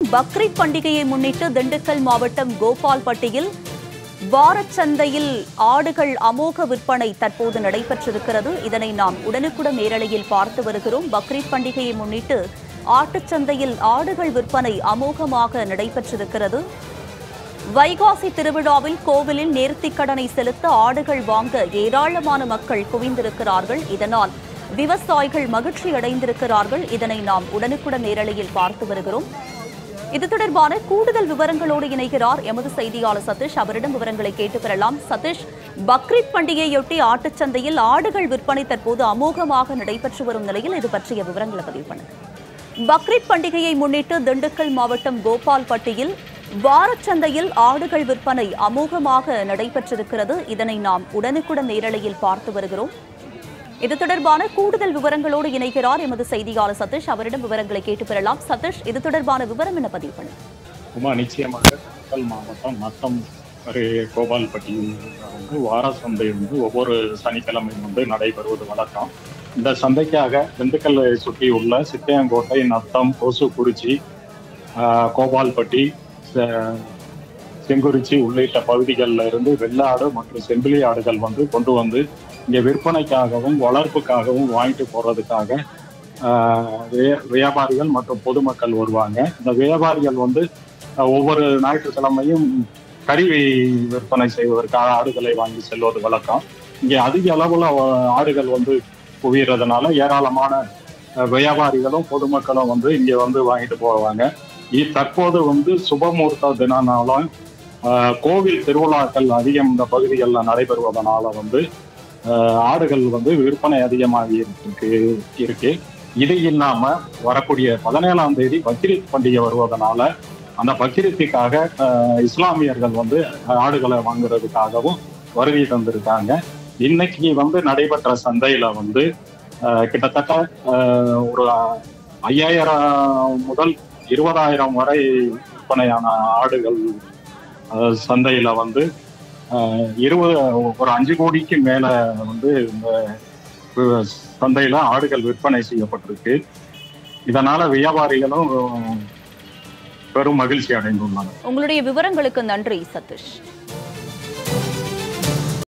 பக்ரீத் பண்டிகையை முன்னிட்டு திண்டுக்கல் மாவட்டம் கோபால்பட்டியில் வாரச்சந்தையில் ஆடுகள் அமோக விற்பனை தற்போது நடைபெற்றிருக்கிறது இதனை நாம் உடனுக்குடன் நேரலையில் பார்த்து வருகிறோம் பக்ரீத் பண்டிகையை முன்னிட்டு ஆட்டுச்சந்தையில் ஆடுகள் விற்பனை அமோகமாக நடைபெற்றிருக்கிறது வைகாசி திருவிழாவில் கோவிலில் நேர்த்திக் கடனை செலுத்த ஆடுகள் வாங்க ஏராளமான மக்கள் குவிந்திருக்கிறார்கள் இதனால் விவசாயிகள் மகிழ்ச்சி அடைந்திருக்கிறார்கள் இதனை நாம் உடனுக்குடன் நேரலையில் பார்த்து வருகிறோம் இது தொடர்பான கூடுதல் விவரங்களோடு இணைகிறார் எமது செய்தியாளர் சதீஷ் அவரிடம் விவரங்களை கேட்டு பெறலாம் சதீஷ் பக்ரீத் பண்டிகையொட்டி ஆட்டுச்சந்தையில் ஆடுகள் விற்பனை தற்போது அமோகமாக நடைபெற்று வரும் நிலையில் இது பற்றிய விவரங்களை பதிவு பண்ணுங்க பக்ரீத் பண்டிகையை முன்னிட்டு திண்டுக்கல் மாவட்டம் கோபால்பட்டியில் வாரச்சந்தையில் ஆடுகள் விற்பனை அமோகமாக நடைபெற்றிருக்கிறது இதனை நாம் உடனுக்குடன் நேரலையில் பார்த்து வருகிறோம் இது தொடர்பான கூடுதல் விவரங்களோடு இணைகிறார் எமது செய்தியாளர் சதீஷ் அவரிடம் விவரங்களை கேட்டு பெறலாம் சதீஷ் இது தொடர்பான விவரம் என்ன பதிவு பண்ணுங்க உமா நிச்சயமாக திண்டுக்கல் மாவட்டம் நத்தம் அருகே கோபால்பட்டியில் வந்து வார சந்தை வந்து ஒவ்வொரு சனிக்கிழமையும் வந்து நடைபெறுவது வழக்கம் இந்த சந்தைக்காக திண்டுக்கல்லை சுற்றி உள்ள சித்தையங்கோட்டை நத்தம் கோசுக்குறிச்சி ஆஹ், கோபால்பட்டி செ- செங்குறிச்சி உள்ளிட்ட பகுதிகளில் இருந்து வெள்ளாடு மற்றும் செம்பிலி ஆடுகள் வந்து கொண்டு வந்து இங்கே விற்பனைக்காகவும் வளர்ப்புக்காகவும் வாங்கிட்டு போறதுக்காக ஆஹ், வே- வியாபாரிகள் மற்றும் பொதுமக்கள் வருவாங்க இந்த வியாபாரிகள் வந்து ஆஹ், ஒவ்வொரு ஞாயிற்றுக்கிழமையும் கறி விற்பனை செய்வதற்காக ஆடுகளை வாங்கி செல்வது வழக்கம் இங்கே அதிக அளவுல ஆஹ், ஆடுகள் வந்து குவியறதுனால ஏராளமான ஆஹ், வியாபாரிகளும் பொதுமக்களும் வந்து இங்கே வந்து வாங்கிட்டு போவாங்க இ- தற்போது வந்து சுபமுகூர்த்த தினனாலும் ஆஹ், கோவில் திருவிழாக்கள் அதிகம் இந்த பகுதிகளில் நடைபெறுவதனால வந்து ஆஹ், ஆடுகள் வந்து விற்பனை அதிகமாகி இருக்கு இருக்கு இது இல்லாம வரக்கூடிய பதினேழாம் தேதி பக்ரீத் பண்டிகை வருவதனால அந்த பக்ரீத்துக்காக ஆஹ், இஸ்லாமியர்கள் வந்து ஆடுகளை வாங்குறதுக்காகவும் வருகை தந்திருக்காங்க இன்னைக்கு வந்து நடைபெற்ற சந்தையில வந்து ஆஹ், கிட்டத்தட்ட ஆஹ், ஒரு ஐயாயிரம் முதல் இருபதாயிரம் வரை விற்பனையான ஆடுகள் ஆஹ், சந்தையில வந்து ஆஹ், இருபது ஒரு அஞ்சு கோடிக்கு மேல வந்து இந்த வி- சந்தையில ஆடுகள் விற்பனை செய்யப்பட்டிருக்கு இதனால வியாபாரிகளும் பெரும் மகிழ்ச்சி அடைந்துள்ளனர் உங்களுடைய விவரங்களுக்கு நன்றி சதீஷ்